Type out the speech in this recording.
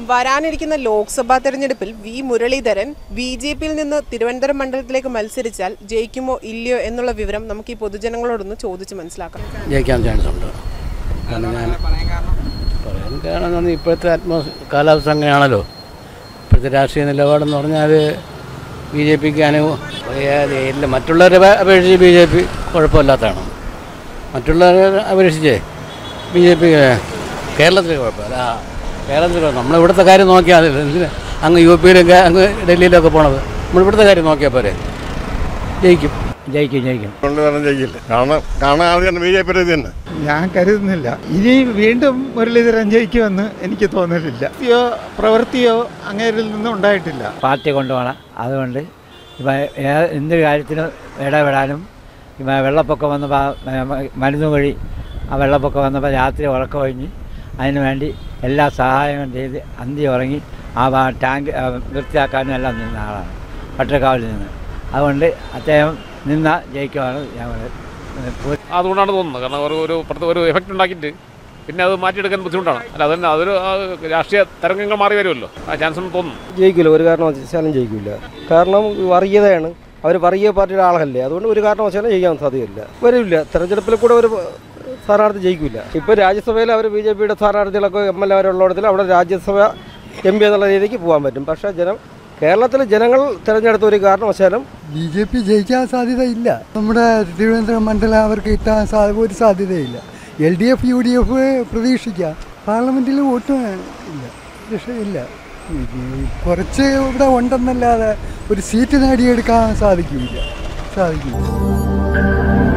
വരാനിരിക്കുന്ന ലോക്സഭാ തെരഞ്ഞെടുപ്പിൽ V Muraleedharan B J പിയിൽ നിന്ന് തിരുവനന്തപുരം മണ്ഡലത്തിലേക്ക് മത്സരിച്ചാൽ ജയിക്കുമോ ഇല്ലയോ എന്നുള്ള വിവരം നമുക്ക് ഈ പൊതുജനങ്ങളോടൊന്ന് ചോദിച്ച് മനസ്സിലാക്കാം ജയിക്കാൻ ചാൻസ് ഉണ്ട് കാരണം ഞാൻ പറയാൻ കാരണം എന്ന് പറഞ്ഞാൽ ഇപ്പോഴത്തെ അറ്റ്മോസ് കാലാവസ്ഥ അങ്ങനെയാണല്ലോ ഇപ്പോഴത്തെ രാഷ്ട്രീയ നിലപാടെന്ന് പറഞ്ഞാൽ ബി ജെ പിക്ക് അനു ഇല്ല മറ്റുള്ളവരെ അപേ- അപേക്ഷിച്ച് ബി ജെ പി കുഴപ്പമില്ലാത്തതാണ് മറ്റുള്ളവരെ അപേക്ഷിച്ച് ബി ജെ പി കേരളത്തിൽ കുഴപ്പമില്ല ആ കേരളത്തിൽ കുഴപ്പം. നമ്മളിവിടുത്തെ കാര്യം നോക്കിയാൽ മതി എന്തിന് അങ്ങ് യു പിയിലൊക്കെ അങ്ങ് ഡൽഹിയിലൊക്കെ പോണത് നമ്മളിവിടുത്തെ കാര്യം നോക്കിയാൽ പോരെ ജയിക്കും ജയിക്കും ജയിക്കും കൊണ്ടുവരാൻ ചെയ്യില്ല കാരണം കാണാൻ ആദ്യം ബി ജെ പി ഇത് തന്നെ ഞാൻ കരുതുന്നില്ല ഇനി വീണ്ടും മുരളീധരൻ ജയിക്കുമെന്ന് എനിക്ക് തോന്നലില്ല യോ പ്രവൃത്തിയോ അങ്ങേരിൽ നിന്നും ഉണ്ടായിട്ടില്ല പാർട്ടി കൊണ്ടുപോകണം അതുകൊണ്ട് ഇപ്പം ഏ- എന്തൊരു കാര്യത്തിനും ഇടപെടാനും ഇപ്പം വെള്ളപ്പൊക്കം വന്നപ്പോൾ മരുന്ന് വഴി ആ വെള്ളപ്പൊക്കം വന്നപ്പോൾ രാത്രി ഉറക്കം കഴിഞ്ഞ് അതിന് വേണ്ടി എല്ലാ സഹായങ്ങളും ചെയ്ത് അന്തി ഉറങ്ങി ആ ഭാ- ടാങ്ക് ആ, വൃത്തിയാക്കാനും എല്ലാം നിന്ന ആളാണ് പട്ടക്കാവിൽ നിന്ന് അതുകൊണ്ട് അദ്ദേഹം നിന്ന ജയിക്കുവാണ് ഞങ്ങൾ അതുകൊണ്ടാണ് തോന്നുന്നത് കാരണം ഒരു ഒരു പ്രത്യേക ഒരു എഫക്റ്റ് ഉണ്ടാക്കിയിട്ട് പിന്നെ അത് മാറ്റിയെടുക്കാൻ ബുദ്ധിമുട്ടാണ് അല്ല അതന്നെ അതൊരു ആ, രാഷ്ട്രീയ തരംഗങ്ങൾ മാറി വരുമല്ലോ ആ ചാൻസ് ഉണ്ടെന്ന് തോന്നുന്നു ജയിക്കില്ല ഒരു കാരണവശാലും ജയിക്കില്ല കാരണം വർഗീയതയാണ് അവർ വർഗീയ പാർട്ടിയുടെ ആളല്ലേ അതുകൊണ്ട് ഒരു കാരണവശാലും ജയിക്കാൻ സാധ്യതയില്ല വരില്ല തെരഞ്ഞെടുപ്പിൽ കൂടെ ഒരു സ്ഥാനാർത്ഥി ജയിക്കില്ല ഇപ്പോൾ രാജ്യസഭയിൽ അവർ ബി ജെ പിയുടെ സ്ഥാനാർത്ഥികളൊക്കെ എം എൽ എ അവരുള്ളിടത്തിൽ അവിടെ രാജ്യസഭ എം പി എന്നുള്ള രീതിക്ക് പോകാൻ പറ്റും പക്ഷേ ജനം കേരളത്തിലെ ജനങ്ങൾ തിരഞ്ഞെടുത്ത ഒരു കാരണവശാലും ബി ജെ പി ജയിക്കാൻ സാധ്യതയില്ല നമ്മുടെ തിരുവനന്തപുരം മണ്ഡലം അവർക്ക് കിട്ടാൻ സാ- ഒരു സാധ്യതയില്ല L D F U D F പ്രതീക്ഷിക്കാം പാർലമെൻറ്റിൽ വോട്ടും ഇല്ല രക്ഷയില്ല ഇത് കുറച്ച് ഇവിടെ ഉണ്ടെന്നല്ലാതെ ഒരു സീറ്റ് നേടിയെടുക്കാൻ സാധിക്കില്ല സാധിക്കില്ല